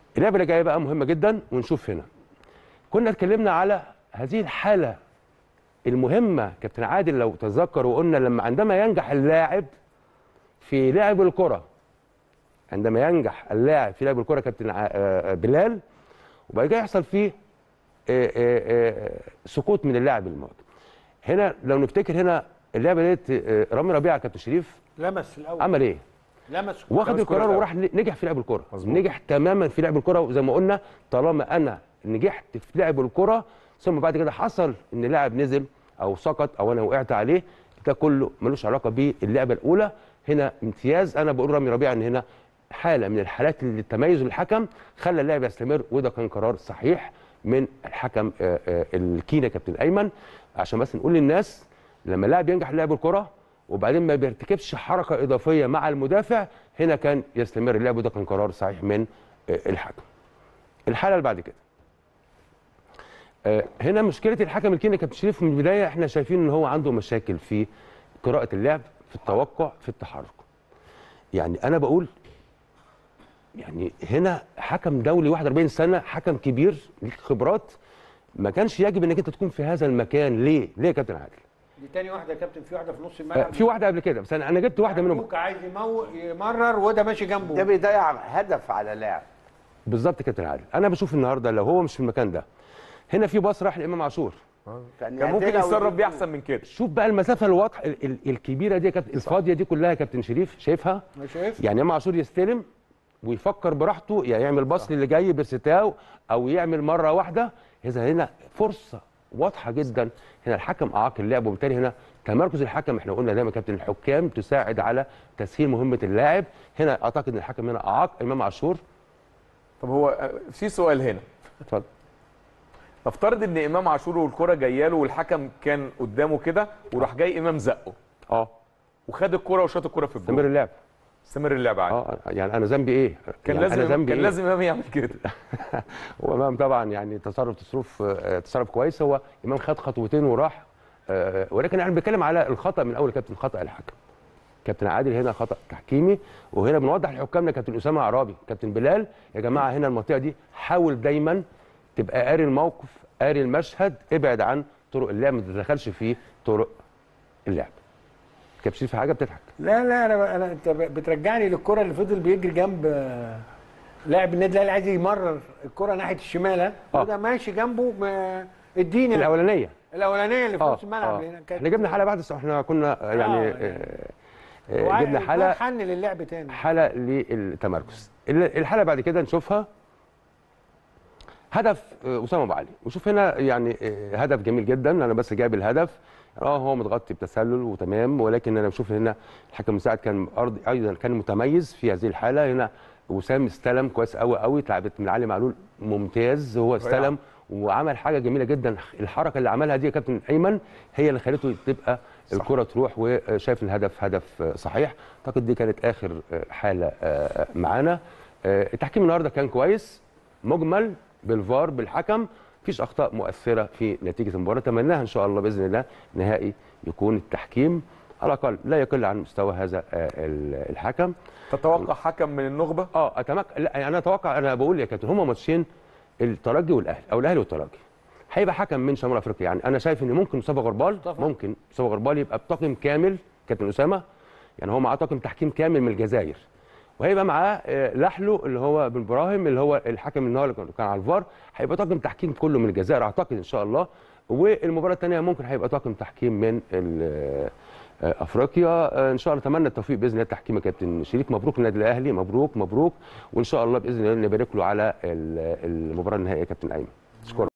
اللعبه اللي جايه بقى مهمه جدا ونشوف هنا كنا اتكلمنا على هذه الحاله المهمه كابتن عادل لو تذكر وقلنا لما عندما ينجح اللاعب في لعب الكره عندما ينجح اللاعب في لعب الكره كابتن ع- آه، آه، بلال وبعد كده يحصل فيه آه، آه، آه، سقوط من اللاعب المواجه هنا لو نفتكر هنا اللعبه ديت آه، رامي ربيعه كابتن شريف لمس الاول عمل ايه؟ لمس واخد لمس كرة القرار الأول. وراح ن- نجح في لعب الكره مظبوط. نجح تماما في لعب الكره وزي ما قلنا طالما انا نجحت في لعب الكره ثم بعد كده حصل ان لاعب نزل او سقط او انا وقعت عليه ده كله ملوش علاقه باللعبه الاولى هنا امتياز انا بقول رامي ربيعه ان هنا حاله من الحالات اللي تميز الحكم خلى اللاعب يستمر وده كان قرار صحيح من الحكم آه، آه، الكينا كابتن ايمن عشان بس نقول للناس لما اللاعب ينجح في لعب الكره وبعدين ما بيرتكبش حركه اضافيه مع المدافع هنا كان يستمر اللعب وده كان قرار صحيح من آه، الحكم. الحاله اللي بعد كده. آه، هنا مشكله الحكم الكيني كابتن شريف من البدايه احنا شايفين ان هو عنده مشاكل في قراءه اللعب في التوقع في التحرك. يعني انا بقول يعني هنا حكم دولي 41 سنه حكم كبير ليك خبرات ما كانش يجب انك انت تكون في هذا المكان ليه؟ ليه يا كابتن عادل؟ دي تاني واحده يا كابتن في واحده في نص آه، الملعب في واحده قبل كده بس انا انا جبت واحده منهم كوكا عايز يمو يمرر وده ماشي جنبه ده بيضيع هدف على لاعب بالظبط كابتن عادل انا بشوف النهارده لو هو مش في المكان ده هنا في باص راح لامام عاشور كان ممكن يتصرف بيه احسن من كده شوف بقى المسافه الواضحه ال- ال- الكبيره دي يا كابتن الفاضيه دي كلها يا كابتن شريف شايفها مش شايف يعني امام عاشور يستلم ويفكر براحته يا يعمل باص للي جاي بستاو او يعمل مره واحده اذا هنا فرصه واضحه جدا هنا الحكم اعاق اللعب وبالتالي هنا تمركز الحكم احنا قلنا دايما كابتن الحكام تساعد على تسهيل مهمه اللاعب هنا اعتقد ان الحكم هنا اعاق امام عاشور طب هو آه، في سؤال هنا اتفضل نفترض ان امام عاشور والكره جايه له والحكم كان قدامه كده وراح جاي امام زقه اه وخد الكره وشاط الكره في استمر الجول اللعب استمر اللعب عادي اه يعني انا ذنبي ايه؟ كان يعني لازم انا ذنبي كان إيه؟ لازم امام يعمل كده وامام طبعا يعني تصرف تصرف آه، تصرف كويس هو امام خد خطوتين وراح آه، ولكن احنا بنتكلم على الخطا من اول كابتن خطا الحكم كابتن عادل هنا خطا تحكيمي وهنا بنوضح لحكامنا كابتن اسامه عرابي كابتن بلال يا جماعه هنا المنطقه دي حاول دايما تبقى قاري الموقف قاري المشهد ابعد عن طرق اللعب ما تتدخلش في طرق اللعب كابتن شريف في حاجه بتضحك لا لا انا انا انت بترجعني للكره اللي فضل بيجري جنب آه، لاعب النادي الاهلي عايز يمرر الكره ناحيه الشمال ها آه. وده ماشي جنبه ما- اديني الاولانيه الاولانيه اللي في اه نص الملعب آه. اللي هنا كانت احنا جبنا حاله بعد بس احنا كنا آه، يعني آه، آه، هو آه، عايز- جبنا حاله حن للعب تاني حاله للتمركز ال- الحاله بعد كده نشوفها هدف آه، اسامه ابو علي وشوف هنا يعني آه، هدف جميل جدا انا بس جايب الهدف اه هو متغطي بتسلل وتمام ولكن انا بشوف هنا الحكم المساعد كان ارض ايضا كان متميز في هذه الحاله هنا وسام استلم كويس قوي قوي اتلعبت من علي معلول ممتاز هو استلم وعمل حاجه جميله جدا الحركه اللي عملها دي يا كابتن ايمن هي اللي خلته تبقى الكره تروح وشايف ان الهدف هدف آه، صحيح اعتقد دي كانت اخر آه، حاله آه، معانا آه، التحكيم النهارده كان كويس مجمل بالفار بالحكم مفيش اخطاء مؤثره في نتيجه المباراه اتمناها ان شاء الله باذن الله نهائي يكون التحكيم على الاقل لا يقل عن مستوى هذا آه، ال- الحكم تتوقع حكم من النخبه اه اتمك لا انا اتوقع انا بقول يا كابتن هما ماتشين الترجي والاهلي او الاهلي والترجي هيبقى حكم من شمال افريقيا يعني انا شايف ان ممكن مصطفى غربال مصطفى. ممكن مصطفى غربال يبقى بطاقم كامل كابتن اسامه يعني هو معاه طاقم تحكيم كامل من الجزائر وهيبقى معاه آه، لحلو اللي هو بن براهيم اللي هو الحكم النهارده اللي كان على الفار هيبقى طاقم تحكيم كله من الجزائر اعتقد ان شاء الله والمباراه الثانيه ممكن هيبقى طاقم تحكيم من ال- آه، افريقيا آه، ان شاء الله اتمنى التوفيق باذن الله التحكيم يا كابتن شريف مبروك للنادي الاهلي مبروك مبروك وان شاء الله باذن الله نبارك له على ال- المباراه النهائيه يا كابتن ايمن اشكرك